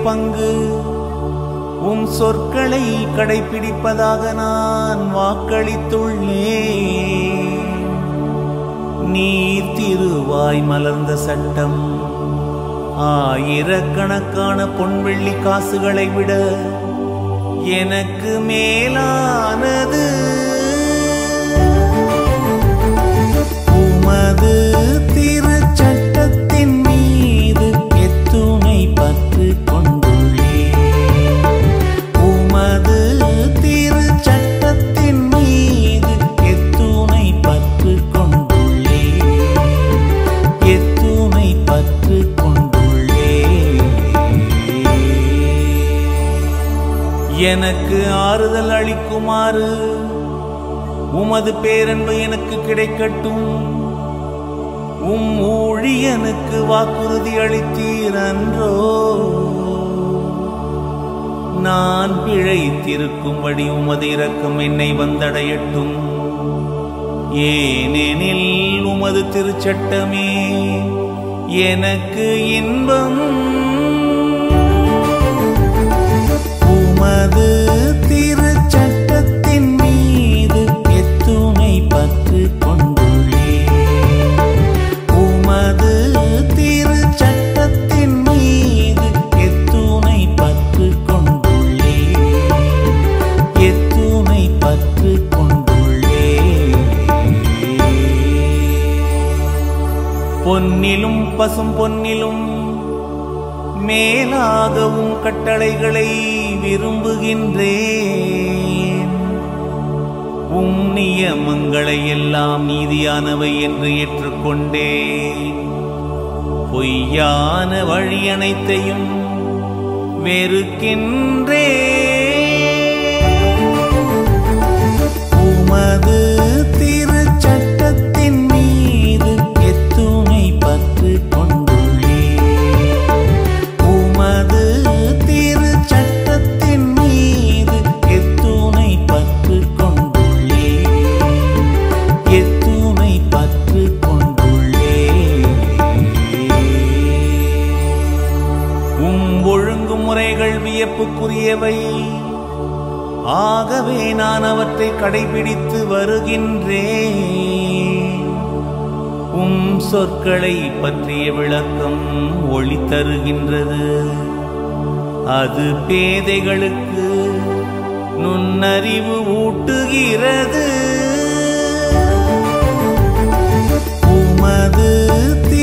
பங்கு உம் சொற்களை கடைபிடிப்பதாக நான் வாக்களித்துள்ளேன் நீர் திருவாய் மலர்ந்த சட்டம் ஆயிரக்கணக்கான பொன்வெள்ளி காசுகளை விட எனக்கு மேலானது உமது திருச்சட்டத்தின் மீது எத்துணை பற்று கொண்டுள்ளேன் உமது திருச்சட்டத்தின் மீது எத்துணை பற்று கொண்டுள்ளேன் எத்துணை பற்று கொண்டுள்ளேன் எனக்கு ஆறுதல் அளிக்குமாறு உமது பேரன்பு எனக்கு கிடைக்கட்டும் உம் ஊழியனுக்கு வாக்குறுதி அளித்தீர் அன்றோ நான் பிழைத்திருக்கும்படி உமது இரக்கம் என்னை வந்தடையட்டும் ஏனெனில் உமது திருச்சட்டமே எனக்கு இன்பம் உமது திருச்சட்டத்தின் மீது எத்துணை பற்று கொண்டுள்ளேன் உமது திருச்சட்டத்தின் மீது எத்துணை பற்று கொண்டுள்ளேன் எத்துணை பற்று கொண்டுள்ளேன் பொன்னிலும் பசும் பொன்னிலும் மேலாகவும் கட்டளைகளை விரும்புகின்றேன் உம் நியமங்களை எல்லாம் நீதியானவை என்று ஏற்றுக்கொண்டேன் பொய்யான வழி அனைத்தையும் வெறுக்கின்றேன் உமது திருச்சட்டத்தின் மீது எத்துணை பற்று கொண்டுள்ளேன் உமது திருச்சட்டத்தின் மீது எத்துணை பற்று கொண்டுள்ளேன் எத்துணை பற்று கொண்டுள்ளேன் உம் ஒழுங்குமுறைகள் வியப்புக்குரியவை ஆகவே நான் அவற்றை கடைபிடித்து வருகின்றேன் உம் சொற்களை பற்றிய விளக்கம் ஒளி தருகின்றது அது பேதைகளுக்கு நுண்ணறிவு ஊட்டுகிறது உமது